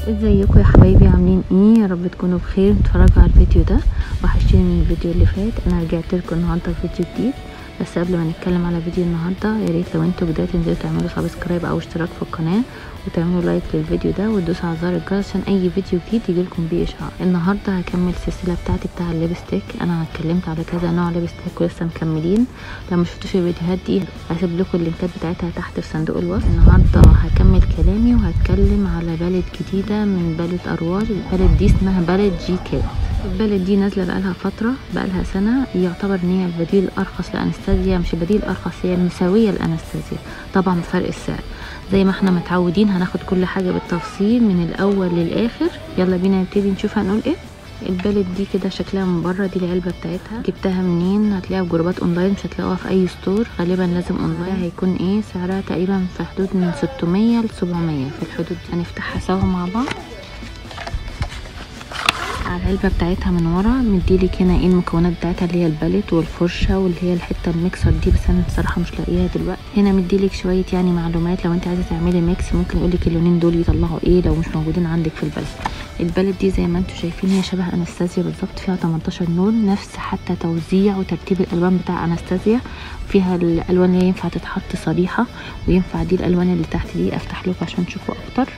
ازيكم يا حبايبي عاملين ايه يا رب تكونوا بخير اتفرجوا على الفيديو ده وحشتوني من الفيديو اللي فات انا رجعت لكم النهارده فيديو جديد بس قبل ما نتكلم على فيديو النهارده يا ريت لو انتوا جداد تنزلوا تعملوا سبسكرايب او اشتراك في القناه وتعملوا لايك للفيديو ده وتدوسوا على زر الجرس عشان اي فيديو جديد يجيلكم بيه اشعار النهارده هكمل السلسله بتاعتي بتاع الليبستيك انا اتكلمت على كذا نوع ليبستيك ولسه مكملين لو ما شفتوش الفيديوهات دي هسيب لكم اللينكات بتاعتها تحت في صندوق الوصف النهارده هكمل كلامي وهتكلم على بالت جديده من بالت اروار البالت دي اسمها بالت جي كي البالت دي نازله بقالها فتره بقالها سنه يعتبر ان هي البديل الارخص لانستازيا مش البديل الارخص هي المساويه لانستازيا طبعا بفرق السعر زي ما احنا متعودين هناخد كل حاجه بالتفصيل من الاول للاخر يلا بينا نبتدي نشوف هنقول ايه البالت دي كده شكلها من بره دي العلبه بتاعتها جبتها منين هتلاقيها في جروبات اونلاين مش هتلاقوها في اي ستور غالبا لازم اونلاين هيكون ايه سعرها تقريبا في حدود من 600 ل 700 في الحدود دي هنفتحها سوا مع بعض على العلبه بتاعتها من ورا مديلك هنا ايه المكونات بتاعتها اللي هي الباليت والفرشه واللي هي الحته الميكسر دي بس انا بصراحه مش لاقيها دلوقتي هنا مديلك شويه يعني معلومات لو انت عايزه تعملي ميكس ممكن يقولك اللونين دول يطلعوا ايه لو مش موجودين عندك في الباليت الباليت دي زي ما انتم شايفين هي شبه انستازيا بالظبط فيها 18 لون نفس حتى توزيع وترتيب الالوان بتاع انستازيا فيها الالوان اللي ينفع تتحط صريحه وينفع دي الالوان اللي تحت دي افتح لكم عشان تشوفوا اكتر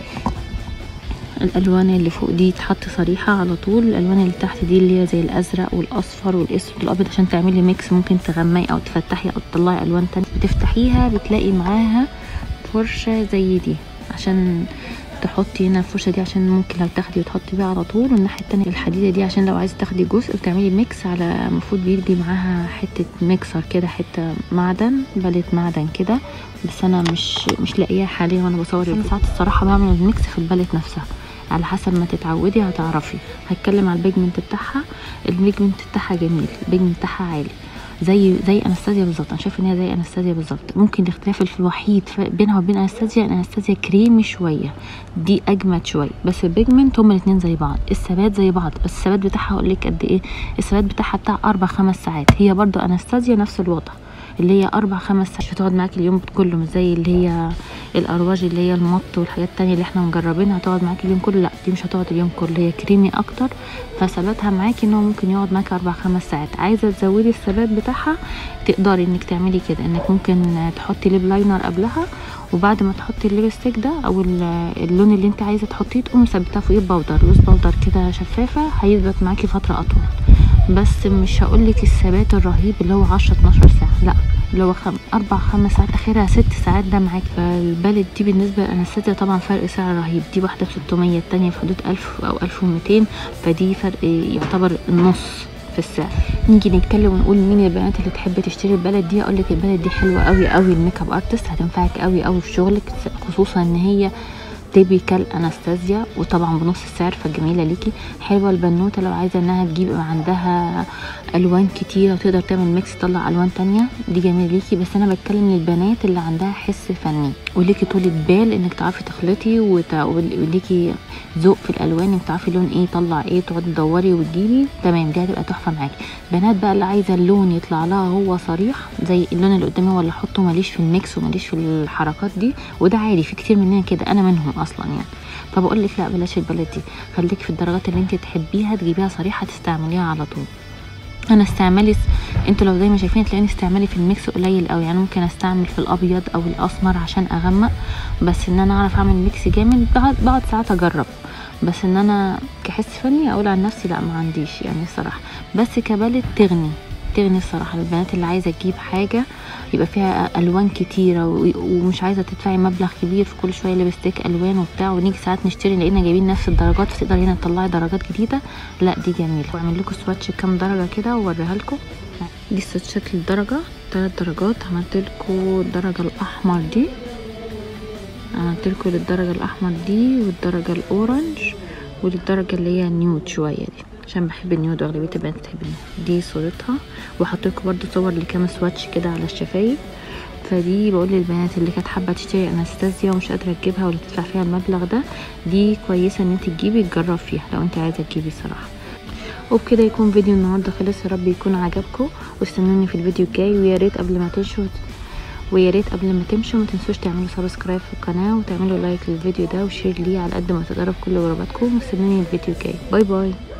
الالوان اللي فوق دي تحط صريحه على طول الالوان اللي تحت دي اللي هي زي الازرق والاصفر والاسود والابيض عشان تعملي ميكس ممكن تغمقي او تفتحي او تطلعي الوان تانية بتفتحيها بتلاقي معاها فرشه زي دي عشان تحطي هنا الفرشه دي عشان ممكن لو تاخدي وتحطي بيها على طول والناحيه التانية الحديده دي عشان لو عايزه تاخدي جزء وتعملي ميكس على المفروض بيجي معاها حته ميكسر كده حته معدن بالت معدن كده بس انا مش مش لاقيها حاليا وانا بصور انا ساعات الصراحه بعمل الميكس في البالت نفسها على حسب ما تتعودي هتعرفي هتكلم على البيجمنت بتاعها البيجمنت بتاعها جميل البيجمنت بتاعها عالي زي زي انستازيا بالظبط انا شايفه ان هي زي انستازيا بالظبط ممكن الاختلاف الوحيد بينها وبين انستازيا ان انستازيا كريمي شويه دي اجمد شويه بس البيجمنت هما الاثنين زي بعض الثبات زي بعض بس الثبات بتاعها اقول لك قد ايه الثبات بتاعها بتاع اربع خمس ساعات هي برضو انستازيا نفس الوضع اللي هي اربع خمس ساعات مش هتقعد معاكي اليوم كله مش زي اللي هي الارواج اللي هي المط والحاجات التانية اللي احنا مجربينها هتقعد معاكي اليوم كله لا دي مش هتقعد اليوم كله هي كريمي اكتر فثباتها معاكي ان هو ممكن يقعد معاكي اربع خمس ساعات عايزه تزودي الثبات بتاعها تقدري انك تعملي كده انك ممكن تحطي ليب لاينر قبلها وبعد ما تحطي الليبستيك ده او اللون اللي انت عايزه تحطيه تقومي مثبتاه فوقيه بودر لوز بودر كده شفافه هيثبت معاكي فتره اطول بس مش هقولك الثبات الرهيب اللي هو 10 12 ساعه لا اللي هو خم... اربع خمس ساعات اخرها ست ساعات ده معاك فالبالت دي بالنسبه لانستازيا طبعا فرق سعر رهيب دي واحده ب 600 التانية في حدود 1000 او 1200 فدي فرق يعتبر النص في السعر نيجي نتكلم ونقول مين البنات اللي تحب تشتري البلد دي اقول لك البلد دي حلوه قوي قوي الميك اب ارتست هتنفعك قوي قوي في شغلك خصوصا ان هي تيبيكال انستازيا وطبعا بنص السعر فجميله ليكي حلوه البنوته لو عايزه انها تجيب عندها الوان كتيره وتقدر تعمل ميكس تطلع الوان تانية دي جميله ليكي بس انا بتكلم للبنات اللي عندها حس فني وليكي طولة بال انك تعرفي تخلطي وتع... وليكي ذوق في الالوان انك تعرفي لون ايه يطلع ايه تقعدي تدوري وتجيبي تمام دي هتبقى تحفه معاكي بنات بقى اللي عايزه اللون يطلع لها هو صريح زي اللون اللي قدامي هو اللي احطه ماليش في الميكس وماليش في الحركات دي وده عادي في كتير مننا كده انا منهم اصلا يعني فبقول لك لا بلاش البلد دي خليكي في الدرجات اللي انت تحبيها تجيبيها صريحه تستعمليها على طول انا استعمالي انتوا لو زي ما شايفين تلاقيني استعمالي في الميكس قليل قوي يعني ممكن استعمل في الابيض او الاسمر عشان اغمق بس ان انا اعرف اعمل ميكس جامد بقعد ساعات اجرب بس ان انا كحس فني اقول عن نفسي لا ما عنديش يعني الصراحه بس كبالت تغني تغني الصراحه للبنات اللي عايزه تجيب حاجه يبقى فيها الوان كتيره ومش عايزه تدفعي مبلغ كبير في كل شويه لبستيك الوان وبتاع ونيجي ساعات نشتري لقينا جايبين نفس الدرجات فتقدري هنا تطلعي درجات جديده لا دي جميله واعمل لكم سواتش كام درجه كده واوريها لكم دي سواتشات الدرجه ثلاث درجات عملت لكم الدرجه الاحمر دي عملت لكم للدرجه الاحمر دي والدرجه الاورنج وللدرجه اللي هي نيوت شويه دي عشان بحب النيود واغلبيه البنات بتحب النيود دي صورتها وحط لكم برده صور لكام سواتش كده على الشفايف فدي بقول للبنات اللي كانت حابه تشتري انستازيا ومش قادره تجيبها ولا تدفع فيها المبلغ ده دي كويسه ان انت تجيبي تجرب فيها لو انت عايزه تجيبي صراحه وبكده يكون فيديو النهارده خلص يا رب يكون عجبكم واستنوني في الفيديو الجاي ويا ريت قبل ما تنسوا ويا ريت قبل ما تمشوا ما تنسوش تعملوا سبسكرايب في القناه وتعملوا لايك للفيديو ده وشير ليه على قد ما تقدروا في كل جروباتكم واستنوني الفيديو الجاي باي باي